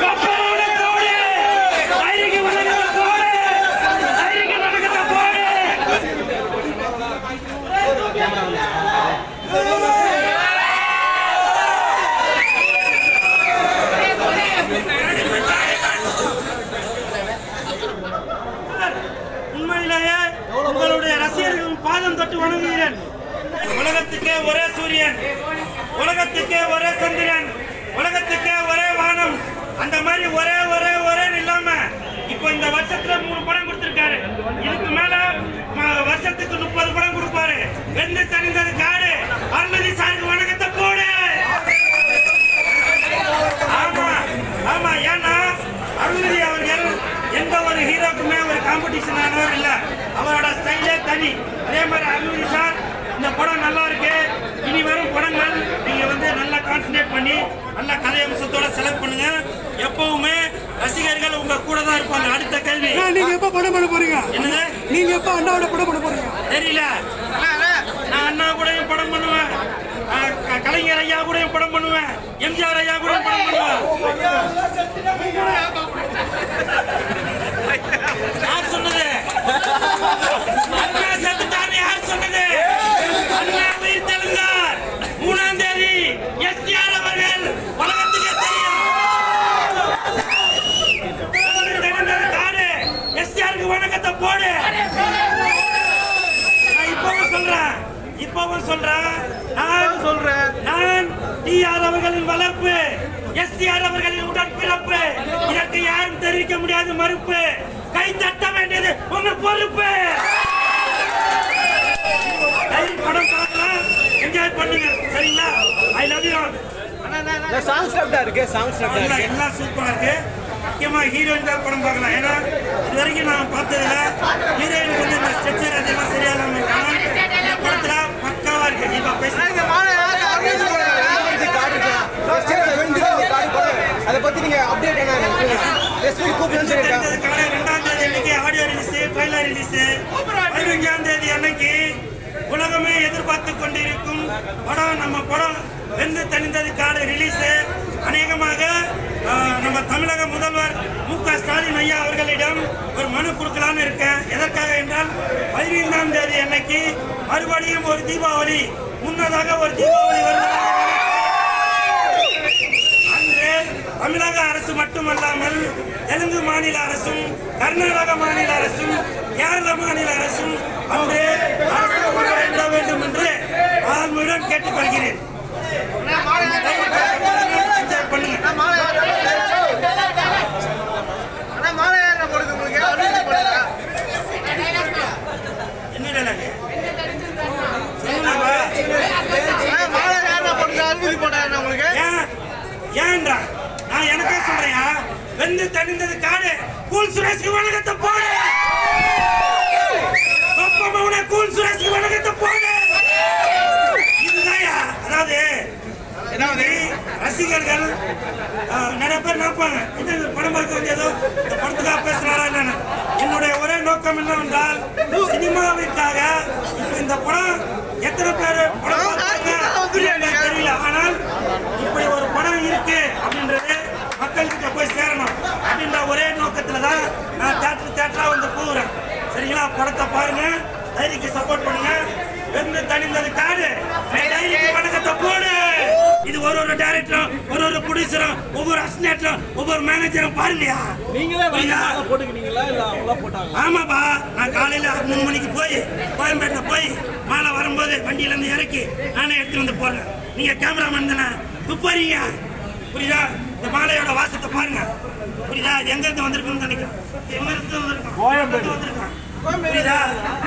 கப்பலோட போடு தைரிக்கு வணக்கத்தை போடு தைரிக்கு வணக்கத்தை போடு உண்மையிலேயே உங்களுடைய ரசிகர்கள் பாதம் தொட்டு வணங்குகிறேன் உலகத்துக்கே ஒரே சூரியன் உலகத்துக்கே ஒரே சந்திரன் உலகத்துக்கே ஒரே வானம் அந்த மாதிரி ஒரே ஒரே ஒரே இல்லாம இப்போ இந்த வருஷத்துல மூணு படம் கொடுத்திருக்காரு இதுக்கு மேல ம- வருஷத்துக்கு முப்பது படம் கொடுப்பாரு வெந்து தனிந்தது காடு அருள்மதி சாருக்கு வணக்கத்தை போடு ஆமா ஆமா ஏன்னா அருள்மதி அவர்கள் எந்த ஒரு ஹீரோக்குமே ஒரு காம்படிஷன் ஆனவர் இல்ல அவரோட ஸ்டைலே தனி அதே மாதிரி அருள்மதி சார் இந்த படம் நல்லா இருக்கு இனி வரும் படங்கள் நீங்க வந்து நல்லா கான்சன்ட்ரேட் பண்ணி நல்ல கதை அம்சத்தோட செலக்ட் பண்ணுங்க எப்பவுமே ரசிகர்கள் உங்க கூட தான் இருப்பாங்க அடுத்த கேள்வி அண்ணா, நீங்க எப்ப படம் பண்ண போறீங்க என்னது நீங்க எப்ப அண்ணாவோட படம் பண்ண போறீங்க தெரியல நான் அண்ணா கூடயும் படம் பண்ணுவேன் அஹ் க- கலைஞர் ஐயா கூடயும் படம் பண்ணுவேன் எம்ஜிஆர் ஐயா கூட படம் பண்ணுவேன் யார் சொன்னது அண்ணா செத்துட்டான்னு யார் சொன்னது அண்ணா உயிர் தெலுங்கார் மூணாம் தேதி எஸ்டிஆர் அவர்கள் உலகத்துக்கே தெரியும் தெரிந்தது காடு எஸ்டிஆருக்கு வணக்கத்தை போடு நான் இப்பவும் சொல்றேன் இப்பவும் சொல்றேன் நான் சொல்றேன் நான் டிஆர் அவர்களின் வளர்ப்பு எஸ்டிஆர் அவர்களின் உடன்பிறப்பு இதற்கு யாரும் தெரிவிக்க முடியாத மறுப்பு கை தட்ட வேண்டியது உங்க பொறுப்பு டைரி படம் பார்க்கலாம் என்ஜாய் பண்ணுங்க சரிங்களா ஐ லவ் யூ சாங்ஸ் கரெக்டா இருக்கு சாங்ஸ் கரெக்டா எல்லாம் எல்லாம் சூப்பரா இருக்கு முக்கியமா ஹீரோயின் தான் படம் பார்க்கலாம் ஏன்னா இது வரைக்கும் நான் பார்த்ததுல ஹீரோயினுக்கு வந்து இந்த ஸ்ட்ரெச்சர் அதெல்லாம் சரியா இல்லாம இருக்காங்க இந்த படத்துல பக்காவா இருக்கு இப்ப பேசுறேன் அதை பத்தி நீங்க அப்டேட் என்ன எஸ்பி கூப்பிடுன்னு சொல்லியிருக்காங்க தெரிஞ்சதுக்கான ரெண்டாம் தேதி அன்னைக்கு ஆடியோ ரிலீஸ் ட்ரைலர் ரிலீஸ் பதினஞ்சாம் தேதி அன்னைக்கு உலகமே எதிர்பார்த்து கொண்டிருக்கும் படம் நம்ம படம் வெந்து தணிந்தது காடு ரிலீஸ் அநேகமாக ஆஹ், நம்ம தமிழக முதல்வர் மு க ஸ்டாலின் ஐயா அவர்களிடம் ஒரு மனு கொடுக்கலான்னு இருக்கேன் எதற்காக என்றால் பதினைந்தாம் தேதி அன்னைக்கு மறுபடியும் ஒரு தீபாவளி முன்னதாக ஒரு தீபாவளி வருவதாக அன்று தமிழக அரசு மட்டுமல்லாமல் தெலுங்கு மாநில அரசும் கர்நாடக மாநில அரசும் கேரள மாநில அரசும் அன்று அரசு கொண்டு வர வேண்டும் என்று ஆழ்மையுடன் கேட்டுக்கொள்கிறேன் Enjoy பண்ணுங்க என்ன dialogue? சொல்லுங்கப்பா. ஏன் ஏன்டா நான் எனக்கே சொல்றேயா வெந்து தணிந்தது காடு கூல் சுரேஷ்க்கு வணக்கத்தை போடு கொப்பமவன கூல் சுரேஷ்க்கு வணக்கத்தை போடு இதுதான்யா அதாவது அதாவது ரசிகர்கள் ஆஹ், நிறைய பேர் நினைப்பாங்க என்ன இந்த படம் பார்க்க வந்து ஏதோ இந்த படத்துக்காக பேசுறாரா இல்லைன்னு என்னுடைய ஒரே நோக்கம் என்னவென்றால் சினிமாவிற்காக இப்ப இந்த படம் எத்தனை பேர் படம் பார்த்தாங்க இல்லைன்னு தெரியல ஆனால் இப்படி ஒரு படம் இருக்கு அப்படின்றது மக்கள்கிட்ட போய் சேரணும் அப்படின்ற ஒரே நோக்கத்துல தான் நான் தேட்டர் தேட்டரா வந்து போகிறேன் சரிங்களா படத்தை பாருங்க டைரிக்கு சப்போர்ட் பண்ணுங்க வெந்து தணிந்தது காடு டைரிக்கு வணக்கத்தை போடு இது ஒரு ஒரு டைரக்டரும் ஒரு ஒரு ப்ரொடியூசரும் ஒவ்வொரு அசிஸ்டன்ட்டும் ஒவ்வொரு மேனேஜரும் பாருங்கயா நீங்களே புரியுதா? போட்டுக்கிட்டீங்களா இல்ல அவங்களா போட்டாங்க ஆமாப்பா நான் காலையில மூணு மணிக்கு போய் கோயம்பேட்டில் போய் மாலை வரும்போது வண்டியில இருந்து இறக்கி நானே எடுத்துட்டு வந்து போறேன் நீங்க கேமராமேன் தானே துப்பாரீங்க புரியுதா இந்த மாலையோட வாசத்தை பாருங்க புரியுதா இது எங்க இருந்து வந்திருக்குன்னு நினைக்கிறேன் எங்க இருந்து வந்திருக்கோம் வந்திருக்கான் புரியுதா